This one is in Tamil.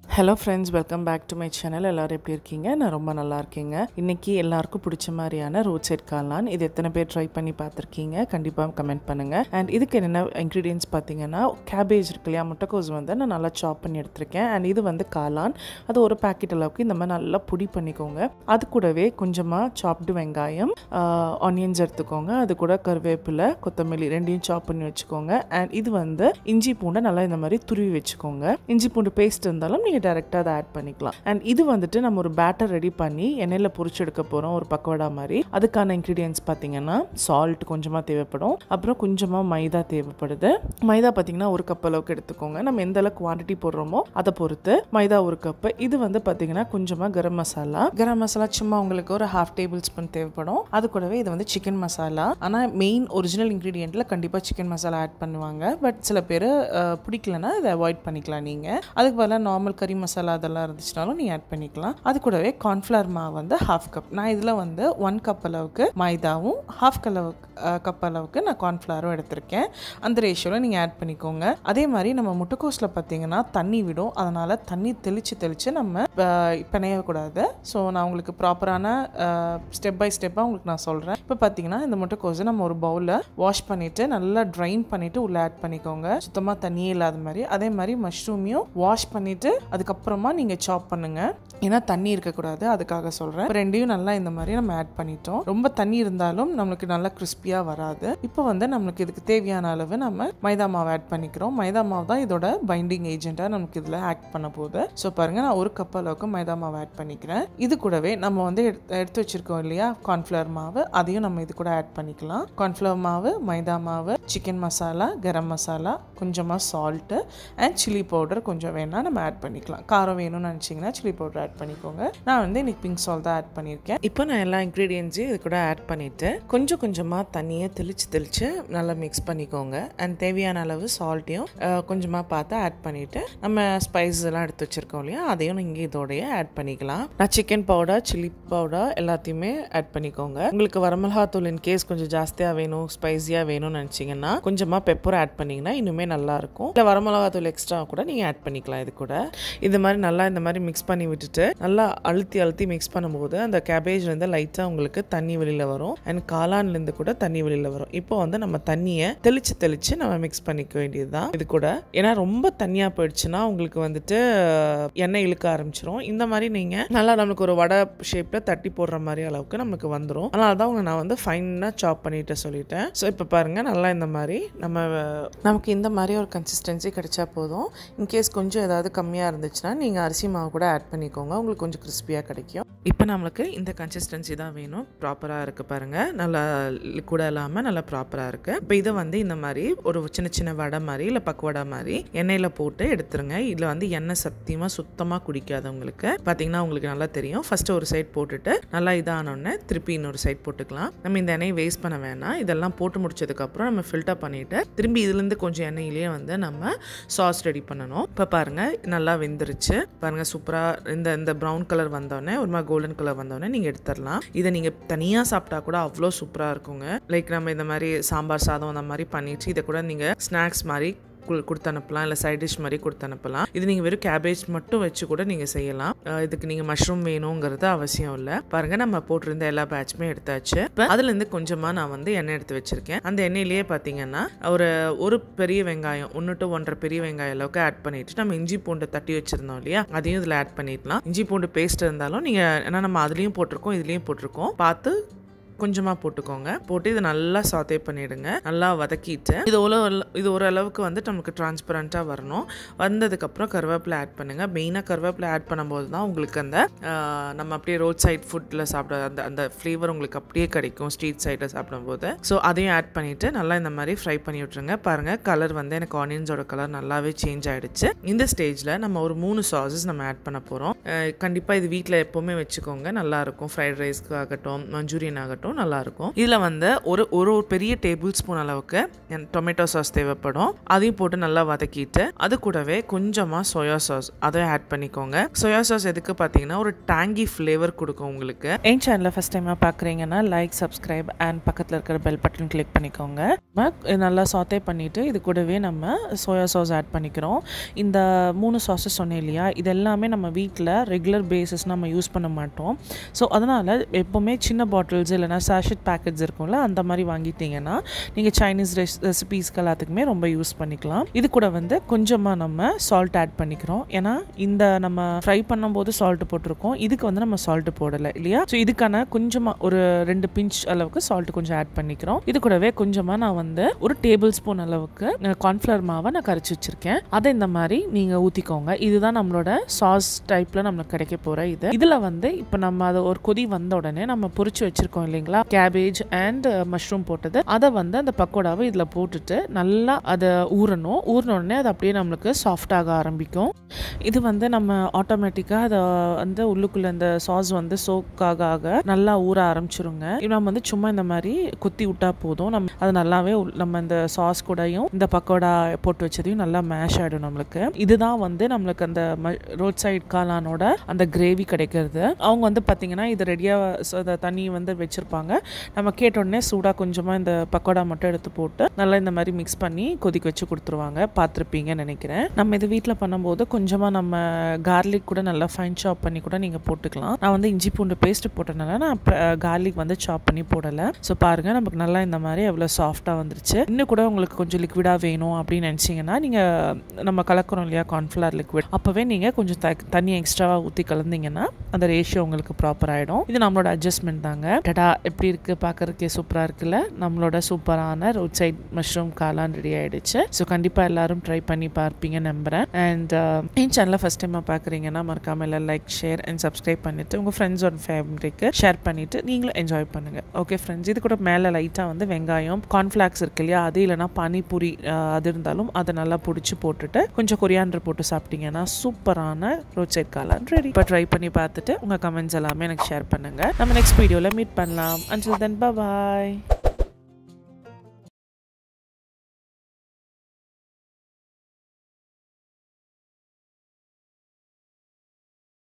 hello friends welcome back to my channel எல்லோரும் எப்படி இருக்கீங்க நான் ரொம்ப நல்லா இருக்கேங்க இன்றைக்கி எல்லாருக்கும் பிடிச்ச மாதிரியான ரோட் சைட் காளான் இது எத்தனை பேர் ட்ரை பண்ணி பார்த்துருக்கீங்க கண்டிப்பாக கமெண்ட் பண்ணுங்கள் அண்ட் இதுக்கு என்னென்ன இன்க்ரீடியன்ஸ் பார்த்தீங்கன்னா கேபேஜ் இருக்கு இல்லையா முட்டைக்கோஸ் வந்து நான் நல்லா சாப் பண்ணி எடுத்திருக்கேன் அண்ட் இது வந்து காளான் அது ஒரு பாக்கெட் அளவுக்கு இந்த மாதிரி நல்லா பொடி பண்ணிக்கோங்க அது கூடவே கொஞ்சமாக சாப்டு வெங்காயம் ஆனியன்ஸ் எடுத்துக்கோங்க அது கூட கருவேப்பிலை கொத்தமல்லி ரெண்டையும் சாப் பண்ணி வச்சுக்கோங்க அண்ட் இது வந்து இஞ்சி பூண்டை நல்லா இந்த மாதிரி துருவி வச்சுக்கோங்க இஞ்சி பூண்டு பேஸ்ட் இருந்தாலும் நீங்கள் டேரெக்டாக அதை ஆட் பண்ணிக்கலாம் அண்ட் இது வந்துட்டு நம்ம ஒரு பேட்டர் ரெடி பண்ணி எண்ணெயில் பொரிச்சு எடுக்க போகிறோம் ஒரு பக்கோடா மாதிரி அதுக்கான இன்க்ரீடியன்ஸ் பார்த்தீங்கன்னா சால்ட் கொஞ்சமாக தேவைப்படும் அப்புறம் கொஞ்சமாக மைதா தேவைப்படுது மைதா பார்த்தீங்கன்னா ஒரு கப் அளவுக்கு எடுத்துக்கோங்க நம்ம எந்த அளவுக்கு குவான்டிட்டி போடுறோமோ அதை பொறுத்து மைதா ஒரு கப்பு இது வந்து பார்த்தீங்கன்னா கொஞ்சமாக கரம் மசாலா கரம் மசாலா சும்மா உங்களுக்கு ஒரு ஹாஃப் டேபிள் ஸ்பூன் தேவைப்படும் அது கூடவே இது வந்து சிக்கன் மசாலா ஆனால் மெயின் ஒரிஜினல் இன்க்ரீடியண்ட்டில் கண்டிப்பாக சிக்கன் மசாலா ஆட் பண்ணுவாங்க பட் சில பேர் பிடிக்கலன்னா இதை அவாய்ட் பண்ணிக்கலாம் நீங்கள் அதுக்கு பதிலாக நார்மல் கறி மசாலா அதெல்லாம் இருந்துச்சுனாலும் நீங்கள் ஆட் பண்ணிக்கலாம் அது கூடவே கார்ன்ஃப்ளவர் மாவு வந்து ஹாஃப் கப் நான் இதில் வந்து ஒன் கப் அளவுக்கு மைதாவும் ஹாஃப் அளவுக்கு கப் அளவுக்கு நான் கார்ன்ஃப்ளவரும் எடுத்திருக்கேன் அந்த ரேஷியோவில் நீங்கள் ஆட் பண்ணிக்கோங்க அதே மாதிரி நம்ம முட்டைக்கோஸில் பார்த்தீங்கன்னா தண்ணி விடும் அதனால் தண்ணி தெளித்து தெளித்து நம்ம பிணையக்கூடாது ஸோ நான் உங்களுக்கு ப்ராப்பரான ஸ்டெப் பை ஸ்டெப்பாக உங்களுக்கு நான் சொல்கிறேன் இப்போ பார்த்தீங்கன்னா இந்த முட்டைக்கோஸை நம்ம ஒரு பவுலில் வாஷ் பண்ணிவிட்டு நல்லா ட்ரைன் பண்ணிவிட்டு உள்ளே ஆட் பண்ணிக்கோங்க சுத்தமாக தண்ணியே இல்லாத மாதிரி அதே மாதிரி மஷ்ரூமையும் வாஷ் பண்ணிவிட்டு அதுக்கப்புறமா நீங்கள் சாப் பண்ணுங்கள் ஏன்னா தண்ணி இருக்கக்கூடாது அதுக்காக சொல்கிறேன் ரெண்டையும் நல்லா இந்த மாதிரி நம்ம ஆட் பண்ணிட்டோம் ரொம்ப தண்ணி இருந்தாலும் நம்மளுக்கு நல்லா கிறிஸ்பியாக வராது இப்போ வந்து நம்மளுக்கு இதுக்கு தேவையான அளவு நம்ம மைதா மாவு ஆட் பண்ணிக்கிறோம் மைதா மாவு தான் இதோட பைண்டிங் ஏஜென்ட்டாக நமக்கு இதில் ஆக்ட் பண்ண போகுது ஸோ பாருங்கள் நான் ஒரு கப் அளவுக்கு மைதா மாவு ஆட் பண்ணிக்கிறேன் இது கூடவே நம்ம வந்து எடுத்து வச்சுருக்கோம் இல்லையா கார்ன்ஃப்ளவர் மாவு அதையும் நம்ம இது கூட ஆட் பண்ணிக்கலாம் கார்ன்ஃப்ளவர் மாவு மைதா மாவு சிக்கன் மசாலா கரம் மசாலா கொஞ்சமாக சால்ட்டு அண்ட் சில்லி பவுடர் கொஞ்சம் வேணால் நம்ம ஆட் பண்ணிக்கலாம் காரம் வேணும்னு நினச்சிங்கன்னா சில்லி பவுடர் ஆட் பண்ணிக்கோங்க நான் வந்து இன்னைக்கு பிங்க் சால்ட் தான் ஆட் பண்ணியிருக்கேன் இப்போ நான் எல்லா இன்க்ரீடியன்ஸையும் இது கூட ஆட் பண்ணிவிட்டு கொஞ்சம் கொஞ்சமாக தண்ணியை தெளித்து தெளித்து நல்லா மிக்ஸ் பண்ணிக்கோங்க அண்ட் தேவையான அளவு சால்ட்டையும் கொஞ்சமாக பார்த்து ஆட் பண்ணிவிட்டு நம்ம ஸ்பைஸ் எல்லாம் எடுத்து வச்சுருக்கோம் இல்லையா அதையும் நீங்கள் இதோடைய ஆட் பண்ணிக்கலாம் நான் சிக்கன் பவுடர் சில்லி பவுடர் எல்லாத்தையுமே ஆட் பண்ணிக்கோங்க உங்களுக்கு வரமிளகாத்தூள் இன் கேஸ் கொஞ்சம் ஜாஸ்தியாக வேணும் ஸ்பைஸியாக வேணும்னு நினச்சிங்கன்னா கொஞ்சமாக பெப்பர் ஆட் பண்ணிங்கன்னா இன்னுமே நல்லாயிருக்கும் இல்லை வரமிளகாத்தூள் எக்ஸ்ட்ரா கூட நீங்கள் ஆட் பண்ணிக்கலாம் இது கூட இது மாதிரி நல்லா இந்த மாதிரி மிக்ஸ் பண்ணி விட்டுட்டு நல்லா அழுத்தி அழுத்தி மிக்ஸ் பண்ணும்போது அந்த கேபேஜ்லேருந்து லைட்டாக உங்களுக்கு தண்ணி வெளியில் வரும் அண்ட் காளான்லேருந்து கூட தண்ணி வெளியில் வரும் இப்போ வந்து நம்ம தண்ணியை தெளித்து தெளித்து நம்ம மிக்ஸ் பண்ணிக்க வேண்டியது தான் இது கூட ஏன்னா ரொம்ப தண்ணியாக போயிடுச்சுன்னா உங்களுக்கு வந்துட்டு எண்ணெய் இழுக்க ஆரம்பிச்சிரும் இந்த மாதிரி நீங்கள் நல்லா நம்மளுக்கு ஒரு வடை ஷேப்பில் தட்டி போடுற மாதிரி அளவுக்கு நமக்கு வந்துடும் அதனால தான் உங்களை நான் வந்து ஃபைனாக சாப் பண்ணிட்டு சொல்லிட்டேன் ஸோ இப்போ பாருங்கள் நல்லா இந்த மாதிரி நம்ம நமக்கு இந்த மாதிரி ஒரு கன்சிஸ்டன்சி கிடைச்சா போதும் இன்கேஸ் கொஞ்சம் ஏதாவது கம்மியாக இருந்துச்சுன்னா நீங்கள் அரிசி மாவு கூட ஆட் பண்ணிக்கோங்க உங்களுக்கு கொஞ்சம் கிறிஸ்பியாக கிடைக்கும் இப்போ நம்மளுக்கு இந்த கன்சிஸ்டன்சி தான் வேணும் ப்ராப்பராக இருக்குது பாருங்கள் நல்லா கூட இல்லாமல் நல்லா ப்ராப்பராக இருக்குது இப்போ இதை வந்து இந்த மாதிரி ஒரு சின்ன சின்ன வடை மாதிரி இல்லை பக்குவடை மாதிரி எண்ணெயில் போட்டு எடுத்துருங்க இதில் வந்து எண்ணெய் சத்தியமாக சுத்தமாக குடிக்காது உங்களுக்கு பார்த்தீங்கன்னா உங்களுக்கு நல்லா தெரியும் ஃபஸ்ட்டு ஒரு சைட் போட்டுட்டு நல்லா இதானோடனே திருப்பி இன்னொரு சைட் போட்டுக்கலாம் நம்ம இந்த எண்ணெயை வேஸ்ட் பண்ண வேணாம் இதெல்லாம் போட்டு முடிச்சதுக்கப்புறம் நம்ம ஃபில்டர் பண்ணிவிட்டு திரும்பி இதுலேருந்து கொஞ்சம் எண்ணெயிலேயே வந்து நம்ம சாஸ் ரெடி பண்ணணும் இப்போ பாருங்கள் நல்லா வெந்துருச்சு பாருங்கள் சூப்பராக இந்த இந்த ப்ரௌன் கலர் வந்தோடனே ஒரு மாதிரி கோல்டன் கலர் வந்தோடனே நீங்கள் எடுத்துடலாம் இதை நீங்கள் தனியாக சாப்பிட்டா கூட அவ்வளோ சூப்பராக இருக்குங்க லைக் நம்ம இந்த மாதிரி சாம்பார் சாதம் அந்த மாதிரி பண்ணிட்டு இதை கூட நீங்கள் ஸ்நாக்ஸ் மாதிரி கொடுத்து அனுப்பலாம் இல்லை சைட் டிஷ் மாதிரி கொடுத்து அனுப்பலாம் இது நீங்கள் வெறும் கேபேஜ் மட்டும் வச்சு கூட நீங்கள் செய்யலாம் இதுக்கு நீங்கள் மஷ்ரூம் வேணுங்கிறது அவசியம் இல்லை பாருங்கள் நம்ம போட்டிருந்த எல்லா பேட்சுமே எடுத்தாச்சு இப்போ அதுலேருந்து கொஞ்சமாக நான் வந்து எண்ணெய் எடுத்து வச்சுருக்கேன் அந்த எண்ணெயிலேயே பார்த்தீங்கன்னா ஒரு ஒரு பெரிய வெங்காயம் ஒன்று டு ஒன்றரை பெரிய வெங்காயம் அளவுக்கு ஆட் பண்ணிட்டு நம்ம இஞ்சி பூண்டு தட்டி வச்சுருந்தோம் இல்லையா அதையும் இதில் ஆட் பண்ணிடலாம் இஞ்சி பூண்டு பேஸ்ட் இருந்தாலும் நீங்கள் ஏன்னா நம்ம அதுலேயும் போட்டிருக்கோம் இதுலேயும் போட்டிருக்கோம் பார்த்து கொஞ்சமாக போட்டுக்கோங்க போட்டு இதை நல்லா சாத்தே பண்ணிவிடுங்க நல்லா வதக்கிட்டு இது ஒரு இது ஓரளவுக்கு வந்து நமக்கு டிரான்ஸ்பரண்ட்டாக வரணும் வந்ததுக்கப்புறம் கருவேப்பிலை ஆட் பண்ணுங்கள் மெயினாக கருவேப்பிலை ஆட் பண்ணும்போது தான் உங்களுக்கு அந்த நம்ம அப்படியே ரோட் சைட் ஃபுட்டில் சாப்பிட அந்த அந்த ஃப்ளேவர் உங்களுக்கு அப்படியே கிடைக்கும் ஸ்ட்ரீட் சைடில் சாப்பிடும்போது ஸோ அதையும் ஆட் பண்ணிவிட்டு நல்லா இந்த மாதிரி ஃப்ரை பண்ணி விட்ருங்க பாருங்கள் கலர் வந்து எனக்கு ஆனியன்ஸோட கலர் நல்லாவே சேஞ்ச் ஆகிடுச்சு இந்த ஸ்டேஜில் நம்ம ஒரு மூணு சாஸஸ் நம்ம ஆட் பண்ண போகிறோம் கண்டிப்பாக இது வீட்டில் எப்போவுமே வச்சுக்கோங்க நல்லாயிருக்கும் ஃப்ரைட் ரைஸ்க்கு ஆகட்டும் மஞ்சூரியன் ஆகட்டும் மட்டும் நல்லாயிருக்கும் இதில் வந்து ஒரு ஒரு ஒரு பெரிய டேபிள் ஸ்பூன் அளவுக்கு டொமேட்டோ சாஸ் தேவைப்படும் அதையும் போட்டு நல்லா வதக்கிட்டு அது கூடவே கொஞ்சமாக சோயா சாஸ் அதை ஆட் பண்ணிக்கோங்க சோயா சாஸ் எதுக்கு பார்த்தீங்கன்னா ஒரு டேங்கி ஃப்ளேவர் கொடுக்கும் உங்களுக்கு என் சேனலில் ஃபஸ்ட் டைமாக பார்க்குறீங்கன்னா லைக் சப்ஸ்கிரைப் அண்ட் பக்கத்தில் இருக்கிற பெல் பட்டன் கிளிக் பண்ணிக்கோங்க நம்ம நல்லா சாத்தே பண்ணிவிட்டு இது கூடவே நம்ம சோயா சாஸ் ஆட் பண்ணிக்கிறோம் இந்த மூணு சாஸஸ் சொன்னேன் இல்லையா இது எல்லாமே நம்ம வீட்டில் ரெகுலர் பேசிஸ் நம்ம யூஸ் பண்ண மாட்டோம் ஸோ அதனால் எப்போவுமே சின்ன பாட்டில்ஸ் இல்லைனா சாஷெட் பேக்கெட்ஸ் இருக்கும்ல அந்த மாதிரி வாங்கிட்டீங்கன்னா நீங்கள் சைனீஸ் ரெஸ் ரெசிபீஸ்க்கு எல்லாத்துக்குமே ரொம்ப யூஸ் பண்ணிக்கலாம் இது கூட வந்து கொஞ்சமாக நம்ம சால்ட் ஆட் பண்ணிக்கிறோம் ஏன்னா இந்த நம்ம ஃப்ரை பண்ணும்போது சால்ட் போட்டிருக்கோம் இதுக்கு வந்து நம்ம சால்ட் போடலை இல்லையா ஸோ இதுக்கான கொஞ்சமாக ஒரு ரெண்டு பிஞ்ச் அளவுக்கு சால்ட் கொஞ்சம் ஆட் பண்ணிக்கிறோம் இது கூடவே கொஞ்சமாக நான் வந்து ஒரு டேபிள் ஸ்பூன் அளவுக்கு கார்ன்ஃப்ளவர் மாவை நான் கரைச்சி வச்சிருக்கேன் அதை இந்த மாதிரி நீங்கள் ஊற்றிக்கோங்க இதுதான் நம்மளோட சாஸ் டைப்பில் நம்மளுக்கு கிடைக்க போகிற இது இதில் வந்து இப்போ நம்ம அதை ஒரு கொதி வந்த உடனே நம்ம பொரிச்சு வச்சிருக்கோம் இல்லைங்களா கேபேஜ் அண்ட் மஷ்ரூம் போட்டது அதை வந்து அந்த பக்கோடாவை இதில் போட்டுட்டு நல்லா அதை ஊறணும் ஊறின உடனே அது அப்படியே நம்மளுக்கு சாஃப்டாக ஆரம்பிக்கும் இது வந்து நம்ம ஆட்டோமேட்டிக்காக அதை வந்து உள்ளுக்குள்ளே அந்த சாஸ் வந்து சோக்காக ஆக நல்லா ஊற ஆரம்பிச்சிருங்க நம்ம வந்து சும்மா இந்த மாதிரி கொத்தி விட்டா போதும் நம்ம அது நல்லாவே உள்- நம்ம இந்த சாஸ் கூடயும் இந்த பக்கோடா போட்டு வச்சதையும் நல்லா மேஷ் ஆகிடும் நம்மளுக்கு இதுதான் வந்து நம்மளுக்கு அந்த ரோட் சைட் காளானோட அந்த கிரேவி கிடைக்கிறது அவங்க வந்து பார்த்தீங்கன்னா இது ரெடியாக அந்த தண்ணி வந்து வச்சுருப்பாங்க நம்ம கேட்ட உடனே சூடாக கொஞ்சமாக இந்த பக்கோடா மட்டும் எடுத்து போட்டு நல்லா இந்த மாதிரி மிக்ஸ் பண்ணி கொதிக்க வச்சு கொடுத்துருவாங்க பார்த்துருப்பீங்கன்னு நினைக்கிறேன் நம்ம இது வீட்டில் பண்ணும்போது கொஞ்சமாக நம்ம கார்லிக் கூட நல்லா ஃபைன் சாப் பண்ணி கூட நீங்கள் போட்டுக்கலாம் நான் வந்து இஞ்சி பூண்டு பேஸ்ட் போட்டனால நான் கார்லிக் வந்து சாப் பண்ணி போடலை ஸோ பாருங்கள் நமக்கு நல்லா இந்த மாதிரி எவ்வளோ சாஃப்டாக வந்துருச்சு இன்னும் கூட உங்களுக்கு கொஞ்சம் லிக்விடாக வேணும் அப்படின்னு நினச்சிங்கன்னா நீங்கள் நம்ம கலக்கிறோம் இல்லையா கார்ன்ஃப்ளவர் லிக்விட் அப்போவே நீங்கள் கொஞ்சம் த தண்ணி எக்ஸ்ட்ராவாக ஊற்றி கலந்தீங்கன்னா அந்த ரேஷியோ உங்களுக்கு ப்ராப்பர் ஆகிடும் இது நம்மளோட அட்ஜஸ்ட்மெண்ட் தாங்க டடா எப்படி இருக்குது பார்க்கறதுக்கே சூப்பராக இருக்குல்ல நம்மளோட சூப்பரான ரோட் சைட் மஷ்ரூம் காளான் ரெடி ஆயிடுச்சு ஸோ கண்டிப்பாக எல்லாரும் ட்ரை பண்ணி பார்ப்பீங்க நம்புகிறேன் அண்ட் என் சேனலை ஃபஸ்ட் டைமாக பார்க்குறீங்கன்னா மறக்காம எல்லாம் லைக் ஷேர் அண்ட் சப்ஸ்கிரைப் பண்ணிவிட்டு உங்கள் ஃப்ரெண்ட்ஸ் அண்ட் ஃபேமிலிக்கு ஷேர் பண்ணிவிட்டு நீங்களும் என்ஜாய் பண்ணுங்கள் ஓகே ஃப்ரெண்ட்ஸ் இது கூட மேலே லைட்டாக வந்து வெங்காயம் கார்ன்ஃப்ளாக்ஸ் இருக்கு இல்லையா அது இல்லைனா பானிபூரி அஹ், அது இருந்தாலும் அதை நல்லா பிடிச்சி போட்டுட்டு கொஞ்சம் கொரியாண்டர் போட்டு சாப்பிட்டீங்கன்னா சூப்பரான ரோட் சைட் காளான் ரெடி இப்போ ட்ரை பண்ணி பார்த்துட்டு உங்கள் கமெண்ட்ஸ் எல்லாமே எனக்கு ஷேர் பண்ணுங்கள் நம்ம நெக்ஸ்ட் வீடியோவில் மீட் பண்ணலாம் அண்டில் தென் பாய்